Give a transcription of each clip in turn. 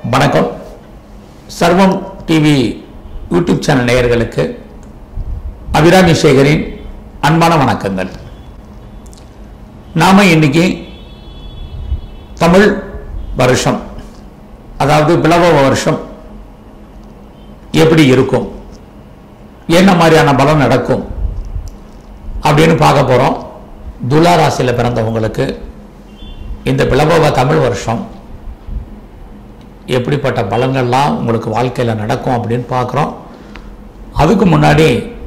வணக்கம் சர்வம் TV YouTube channel நேயர்களுக்கு அபிராமி சேகரின் அன்பான வணக்கங்கள் நாம இன்னைக்கு தமிழ் வருஷம் அதாவது பிளவ வருஷம் எப்படி இருக்கும் என்ன மாதிரியான பலம் நடக்கும் அப்படின்னு பார்க்க போறோம் துலா ராசியில் பிறந்தவங்களுக்கு இந்த பிளவ தமிழ் வருஷம் எப்படிப்பட்ட பலங்கள்லாம் உங்களுக்கு வாழ்க்கையில் நடக்கும் அப்படின்னு பார்க்குறோம் அதுக்கு முன்னாடி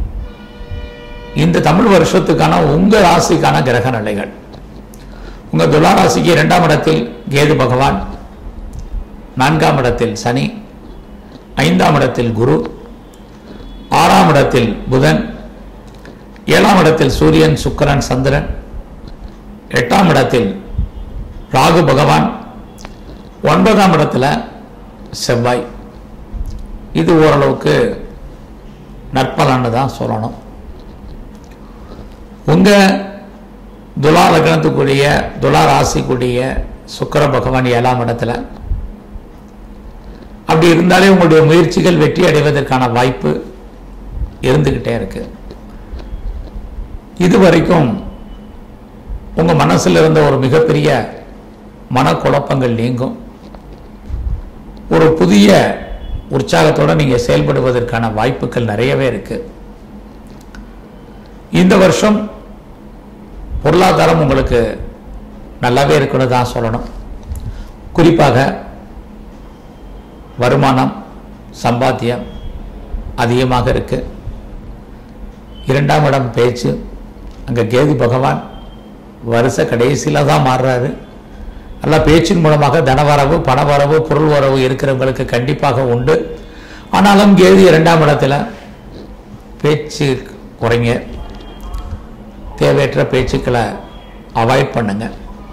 இந்த தமிழ் வருஷத்துக்கான உங்கள் ராசிக்கான கிரக நிலைகள் உங்கள் துலா ராசிக்கு இரண்டாம் இடத்தில் கேது பகவான் நான்காம் இடத்தில் சனி ஐந்தாம் இடத்தில் குரு ஆறாம் இடத்தில் புதன் ஏழாம் இடத்தில் சூரியன் சுக்கிரன் சந்திரன் எட்டாம் இடத்தில் ராகு பகவான் ஒன்பதாம் இடத்துல செவ்வாய் இது ஓரளவுக்கு நற்பலன்னு தான் சொல்லணும் உங்க துலா லக்னத்துக்குரிய துலா ராசிக்குரிய சுக்கிர பகவான் ஏழாம் இடத்துல அப்படி இருந்தாலே உங்களுடைய முயற்சிகள் வெற்றி அடைவதற்கான வாய்ப்பு இருந்துக்கிட்டே இருக்கு இது வரைக்கும் உங்க மனசுல இருந்த ஒரு மிகப்பெரிய மனக்குழப்பங்கள் நீங்கும் ஒரு புதிய உற்சாகத்தோட நீங்க செயல்படுவதற்கான வாய்ப்புகள் நிறையவே இருக்கு இந்த வருஷம் பொருளாதாரம் உங்களுக்கு நல்லாவே இருக்குன்னு தான் சொல்லணும் குறிப்பாக வருமானம் சம்பாத்தியம் அதிகமாக இருக்கு இரண்டாம் இடம் பேச்சு அங்கே கேது பகவான் வருஷ கடைசியில் தான் மாறுறாரு நல்லா பேச்சின் மூலமாக தனவரவு பணவரவு பொருள் வரவு இருக்கிறவங்களுக்கு கண்டிப்பாக உண்டு ஆனாலும் கேது இரண்டாம் இடத்துல பேச்சு குறைங்க தேவையற்ற பேச்சுக்களை அவாய்ட் பண்ணுங்க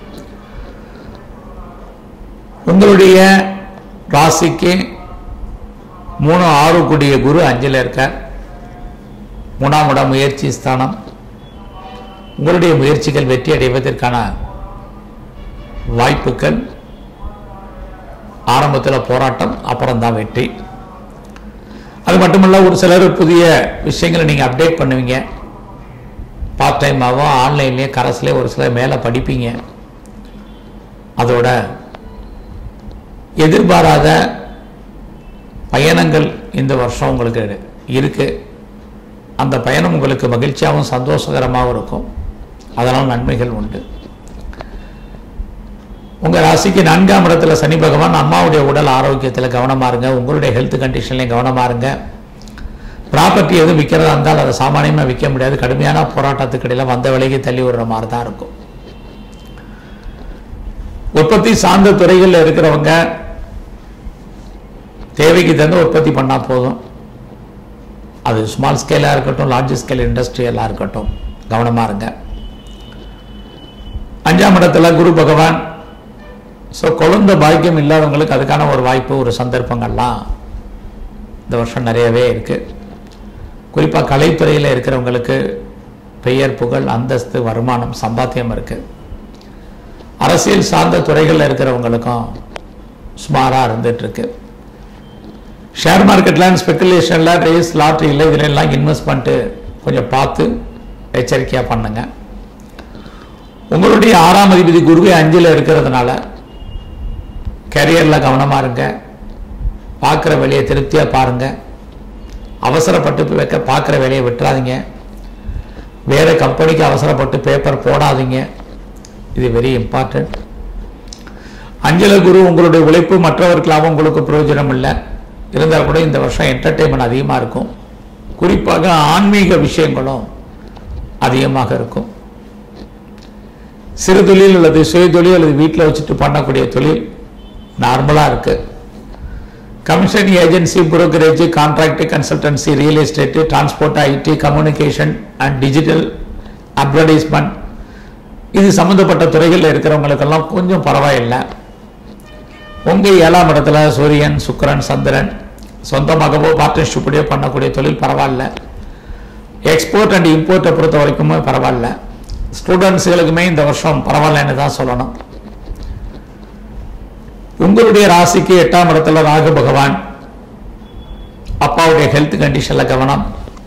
உங்களுடைய ராசிக்கு மூணு ஆறு கூடிய குரு அஞ்சில் இருக்கார் மூணாம் இடம் முயற்சி ஸ்தானம் உங்களுடைய முயற்சிகள் வெற்றி அடைவதற்கான வாய்ப்புகள் ஆரம்பத்தில் போராட்டம் அப்புறம் தான் வெற்றி அது மட்டுமல்ல ஒரு சிலர் புதிய விஷயங்களை நீங்கள் அப்டேட் பண்ணுவீங்க பார்ட் டைமாவோ ஆன்லைன்லேயே கரஸ்லேயே ஒரு சிலர் மேலே படிப்பீங்க அதோட எதிர்பாராத பயணங்கள் இந்த வருஷம் உங்களுக்கு இருக்கு அந்த பயணம் உங்களுக்கு மகிழ்ச்சியாகவும் சந்தோஷகரமாகவும் இருக்கும் அதனால் நன்மைகள் உண்டு உங்கள் ராசிக்கு நான்காம் இடத்துல சனி பகவான் அம்மாவுடைய உடல் ஆரோக்கியத்தில் கவனமாக இருங்க உங்களுடைய ஹெல்த் கண்டிஷன்லையும் கவனமாக இருங்க ப்ராப்பர்ட்டி எதுவும் விற்கிறதா இருந்தால் அதை சாமானியமாக விற்க முடியாது கடுமையான போராட்டத்துக்கு இடையில் வந்த விலைக்கு தள்ளி விடுற மாதிரி தான் இருக்கும் உற்பத்தி சார்ந்த துறைகளில் இருக்கிறவங்க தேவைக்கு தகுந்த உற்பத்தி பண்ணால் போதும் அது ஸ்மால் ஸ்கேலாக இருக்கட்டும் லார்ஜ் ஸ்கேல் இண்டஸ்ட்ரியலாக இருக்கட்டும் கவனமாக இருங்க அஞ்சாம் இடத்துல குரு பகவான் ஸோ குழந்தை பாக்கியம் இல்லாதவங்களுக்கு அதுக்கான ஒரு வாய்ப்பு ஒரு சந்தர்ப்பங்கள்லாம் இந்த வருஷம் நிறையவே இருக்குது குறிப்பாக கலைத்துறையில் இருக்கிறவங்களுக்கு பெயர் புகழ் அந்தஸ்து வருமானம் சம்பாத்தியம் இருக்குது அரசியல் சார்ந்த துறைகளில் இருக்கிறவங்களுக்கும் சுமாராக இருந்துகிட்ருக்கு ஷேர் மார்க்கெட்டில் ஸ்பெக்குலேஷனில் ரேஸ் லாட்ரியில் இதில் எல்லாம் இன்வெஸ்ட் பண்ணிட்டு கொஞ்சம் பார்த்து எச்சரிக்கையாக பண்ணுங்க உங்களுடைய ஆறாம் அதிபதி குருவே அஞ்சில் இருக்கிறதுனால கரியரில் கவனமாக இருங்க பார்க்குற வேலையை திருப்தியாக பாருங்கள் அவசரப்பட்டு போய் வைக்க பார்க்குற வேலையை விட்டுறாதீங்க வேறு கம்பெனிக்கு அவசரப்பட்டு பேப்பர் போடாதீங்க இது வெரி இம்பார்ட்டன்ட் அஞ்சல குரு உங்களுடைய உழைப்பு மற்றவர்களாகவும் உங்களுக்கு பிரயோஜனம் இல்லை இருந்தால் கூட இந்த வருஷம் என்டர்டெயின்மெண்ட் அதிகமாக இருக்கும் குறிப்பாக ஆன்மீக விஷயங்களும் அதிகமாக இருக்கும் சிறு தொழில் அல்லது சுய தொழில் அல்லது வீட்டில் வச்சுட்டு பண்ணக்கூடிய தொழில் நார்மலாக இருக்கு commission agency brokerage contract consultancy real estate transport IT communication and digital advertisement இது சம்மந்தப்பட்ட துறைகளில் இருக்கிறவங்களுக்கெல்லாம் கொஞ்சம் பரவாயில்லை உங்கள் ஏழாம் இடத்துல சூரியன் சுக்கிரன் சந்திரன் சொந்தமாகவோ பார்ட்னர்ஷிப்படியோ பண்ணக்கூடிய தொழில் பரவாயில்ல எக்ஸ்போர்ட் அண்ட் இம்போர்ட்டை பொறுத்த வரைக்குமே பரவாயில்ல ஸ்டூடெண்ட்ஸுகளுக்குமே இந்த வருஷம் பரவாயில்லன்னு தான் சொல்லணும் உங்களுடைய ராசிக்கு எட்டாம் இடத்துல ராகு பகவான் அப்பாவுடைய ஹெல்த் கண்டிஷன்ல கவனம்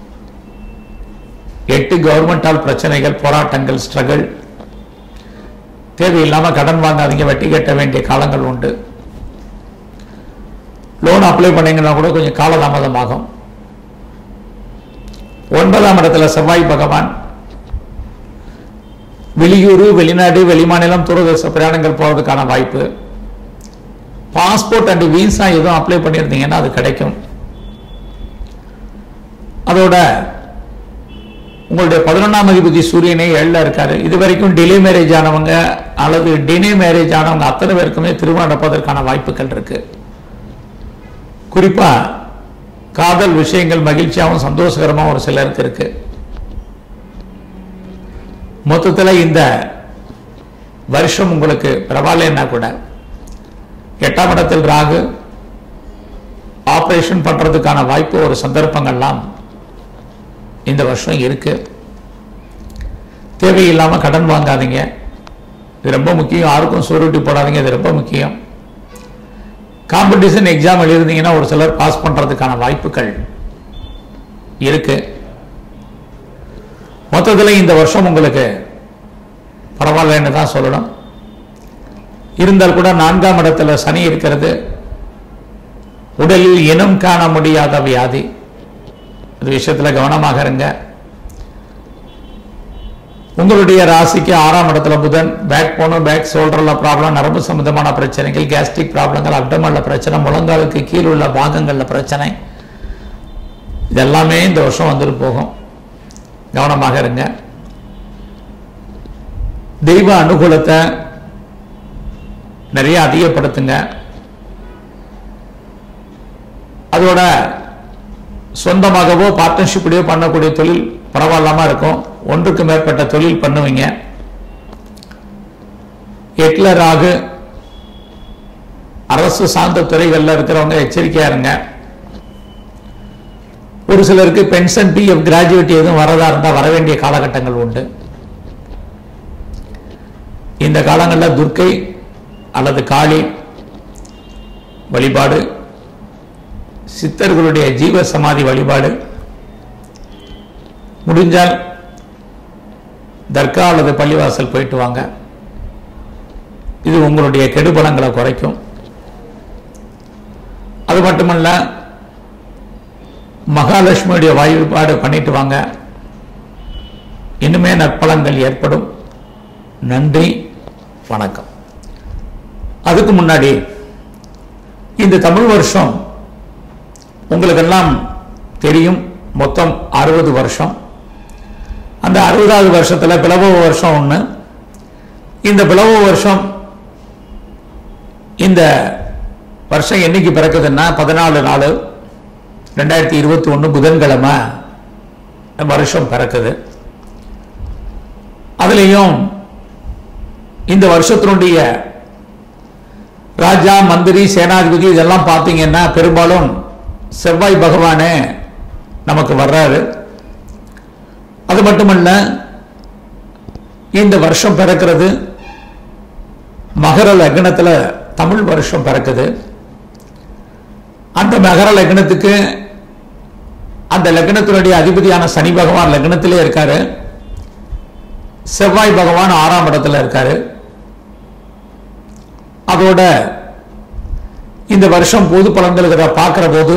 எட்டு கவர்மெண்டால் பிரச்சனைகள் போராட்டங்கள் ஸ்ட்ரகிள் தேவையில்லாம கடன் வாங்காதீங்க வட்டி கட்ட வேண்டிய காலங்கள் உண்டு லோன் அப்ளை பண்ணீங்கன்னா கூட கொஞ்சம் காலதாமதமாகும் ஒன்பதாம் இடத்துல செவ்வாய் பகவான் வெளியூர் வெளிநாடு வெளிமாநிலம் தூரதேச பிரயாணங்கள் போறதுக்கான வாய்ப்பு பாஸ்போர்ட் அண்ட் விசா எதுவும் அப்ளை பண்ணியிருந்தீங்கன்னா அது கிடைக்கும் அதோட உங்களுடைய பதினொன்றாம் அதிபதி சூரியனே ஏழில் இருக்காரு இது வரைக்கும் டிலே மேரேஜ் ஆனவங்க அல்லது டினே மேரேஜ் ஆனவங்க அத்தனை பேருக்குமே திருமணம் நடப்பதற்கான வாய்ப்புகள் இருக்கு குறிப்பா காதல் விஷயங்கள் மகிழ்ச்சியாகவும் சந்தோஷகரமாகவும் ஒரு சிலருக்கு இருக்கு மொத்தத்தில் இந்த வருஷம் உங்களுக்கு பரவாயில்லைன்னா கூட எட்டாம் இடத்தில் ராகு ஆபரேஷன் பண்றதுக்கான வாய்ப்பு ஒரு சந்தர்ப்பங்கள்லாம் இந்த வருஷம் இருக்கு தேவையில்லாம கடன் வாங்காதீங்க இது ரொம்ப முக்கியம் யாருக்கும் சூரிட்டி போடாதீங்க இது ரொம்ப முக்கியம் காம்படிஷன் எக்ஸாம் எழுதிருந்தீங்கன்னா ஒரு சிலர் பாஸ் பண்றதுக்கான வாய்ப்புகள் இருக்கு மொத்தத்தில் இந்த வருஷம் உங்களுக்கு பரவாயில்லைன்னு தான் சொல்லணும் இருந்தால் கூட நான்காம் இடத்துல சனி இருக்கிறது உடலில் இனம் காண முடியாத வியாதி இது விஷயத்துல கவனமாக இருங்க உங்களுடைய ராசிக்கு ஆறாம் இடத்துல புதன் பேக் போனும் பேக் ஷோல்டர்ல ப்ராப்ளம் நரம்பு சம்பந்தமான பிரச்சனைகள் கேஸ்ட்ரிக் ப்ராப்ளங்கள் அப்டமல்ல பிரச்சனை முழங்காலுக்கு கீழ் உள்ள பாகங்கள்ல பிரச்சனை இதெல்லாமே இந்த வருஷம் வந்துட்டு போகும் கவனமாக இருங்க தெய்வ அனுகூலத்தை நிறைய அதிகப்படுத்துங்க அதோட சொந்தமாகவோ பார்ட்னர்ஷிப்லையோ பண்ணக்கூடிய தொழில் பரவாயில்லாம இருக்கும் ஒன்றுக்கு மேற்பட்ட தொழில் பண்ணுவீங்க எட்ல ராகு அரசு சார்ந்த துறைகளில் இருக்கிறவங்க எச்சரிக்கையா இருங்க ஒரு சிலருக்கு பென்ஷன் பிஎஃப் கிராஜுவேட் எதுவும் வரதா இருந்தால் வர வேண்டிய காலகட்டங்கள் உண்டு இந்த காலங்களில் துர்க்கை அல்லது காளி வழிபாடு சித்தர்களுடைய ஜீவ சமாதி வழிபாடு முடிஞ்சால் தர்கா அல்லது பள்ளிவாசல் போயிட்டு வாங்க இது உங்களுடைய கெடுபலங்களை குறைக்கும் அது மட்டுமல்ல மகாலட்சுமியுடைய வழிபாடு பண்ணிட்டு வாங்க இன்னுமே நற்பலங்கள் ஏற்படும் நன்றி வணக்கம் அதுக்கு முன்னாடி இந்த தமிழ் வருஷம் உங்களுக்கெல்லாம் தெரியும் மொத்தம் அறுபது வருஷம் அந்த அறுபதாவது வருஷத்துல பிளவ வருஷம் ஒன்று இந்த பிளவ வருஷம் இந்த வருஷம் என்னைக்கு பிறக்குதுன்னா பதினாலு நாலு ரெண்டாயிரத்தி இருபத்தி ஒன்று புதன்கிழமை வருஷம் பிறக்குது அதுலேயும் இந்த வருஷத்தினுடைய ராஜா மந்திரி சேனாதிபதி இதெல்லாம் பார்த்தீங்கன்னா பெரும்பாலும் செவ்வாய் பகவானே நமக்கு வர்றாரு அது மட்டுமல்ல இந்த வருஷம் பிறக்கிறது மகர லக்னத்தில் தமிழ் வருஷம் பிறக்குது அந்த மகர லக்னத்துக்கு அந்த லக்னத்தினுடைய அதிபதியான சனி பகவான் லக்னத்திலே இருக்காரு செவ்வாய் பகவான் ஆறாம் இடத்துல இருக்காரு அதோட இந்த வருஷம் பொது பலன்களை பார்க்கிற போது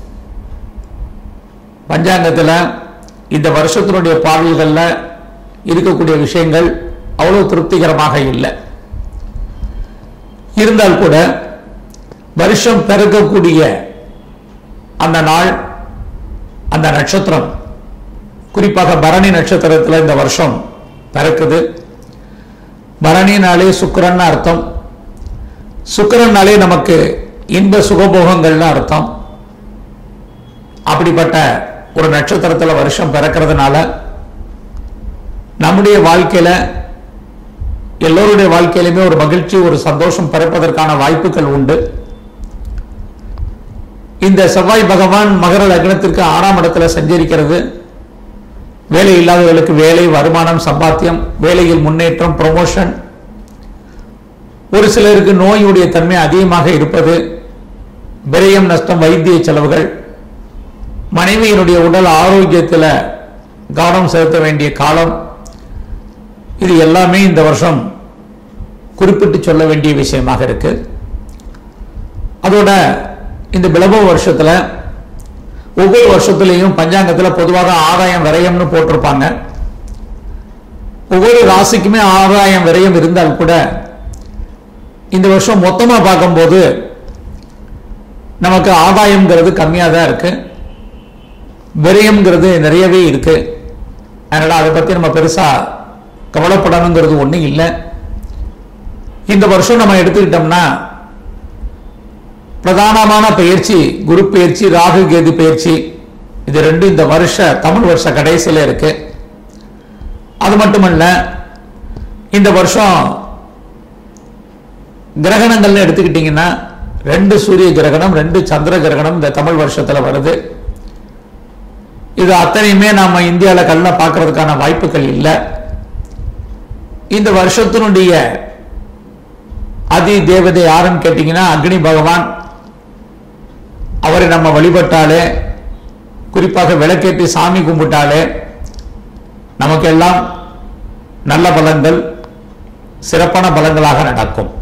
பஞ்சாங்கத்தில் இந்த வருஷத்தினுடைய பாடல்களில் இருக்கக்கூடிய விஷயங்கள் அவ்வளவு திருப்திகரமாக இல்லை இருந்தால் கூட வருஷம் பிறக்கக்கூடிய அந்த நாள் அந்த நட்சத்திரம் குறிப்பாக பரணி நட்சத்திரத்தில் இந்த வருஷம் பிறக்குது பரணினாலே சுக்கிரன் அர்த்தம் சுக்கிரனாலே நமக்கு இன்ப சுகபோகங்கள்னு அர்த்தம் அப்படிப்பட்ட ஒரு நட்சத்திரத்தில் வருஷம் பிறக்கிறதுனால நம்முடைய வாழ்க்கையில எல்லோருடைய வாழ்க்கையிலுமே ஒரு மகிழ்ச்சி ஒரு சந்தோஷம் பிறப்பதற்கான வாய்ப்புகள் உண்டு இந்த செவ்வாய் பகவான் மகர லக்னத்திற்கு ஆறாம் இடத்துல சஞ்சரிக்கிறது வேலை இல்லாதவர்களுக்கு வேலை வருமானம் சம்பாத்தியம் வேலையில் முன்னேற்றம் ப்ரொமோஷன் ஒரு சிலருக்கு நோயுடைய தன்மை அதிகமாக இருப்பது விரயம் நஷ்டம் வைத்திய செலவுகள் மனைவியினுடைய உடல் ஆரோக்கியத்தில் கவனம் செலுத்த வேண்டிய காலம் இது எல்லாமே இந்த வருஷம் குறிப்பிட்டு சொல்ல வேண்டிய விஷயமாக இருக்கு அதோட இந்த பிளவ வருஷத்துல ஒவ்வொரு வருஷத்துலையும் பஞ்சாங்கத்துல பொதுவாக ஆதாயம் விரயம்னு போட்டிருப்பாங்க ஒவ்வொரு ராசிக்குமே ஆதாயம் விரயம் இருந்தால் கூட இந்த வருஷம் மொத்தமா பார்க்கும்போது நமக்கு ஆதாயம்ங்கிறது கம்மியாக தான் இருக்கு விரயம்ங்கிறது நிறையவே இருக்கு அதனால அதை பத்தி நம்ம பெருசா கவலைப்படணுங்கிறது ஒன்றும் இல்லை இந்த வருஷம் நம்ம எடுத்துக்கிட்டோம்னா பிரதானமான பயிற்சி குரு பயிற்சி ராகு கேது பயிற்சி இது ரெண்டும் இந்த வருஷ தமிழ் வருஷ கடைசியில் இருக்கு அது மட்டுமல்ல இந்த வருஷம் கிரகணங்கள்னு எடுத்துக்கிட்டீங்கன்னா ரெண்டு சூரிய கிரகணம் ரெண்டு சந்திர கிரகணம் இந்த தமிழ் வருஷத்துல வருது இது அத்தனையுமே நாம இந்தியாவில் கல்ல பார்க்கறதுக்கான வாய்ப்புகள் இல்லை இந்த வருஷத்தினுடைய அதி தேவதை யாருன்னு கேட்டீங்கன்னா அக்னி பகவான் அவரை நம்ம வழிபட்டாலே குறிப்பாக விளக்கேற்றி சாமி கும்பிட்டாலே நமக்கெல்லாம் நல்ல பலன்கள் சிறப்பான பலன்களாக நடக்கும்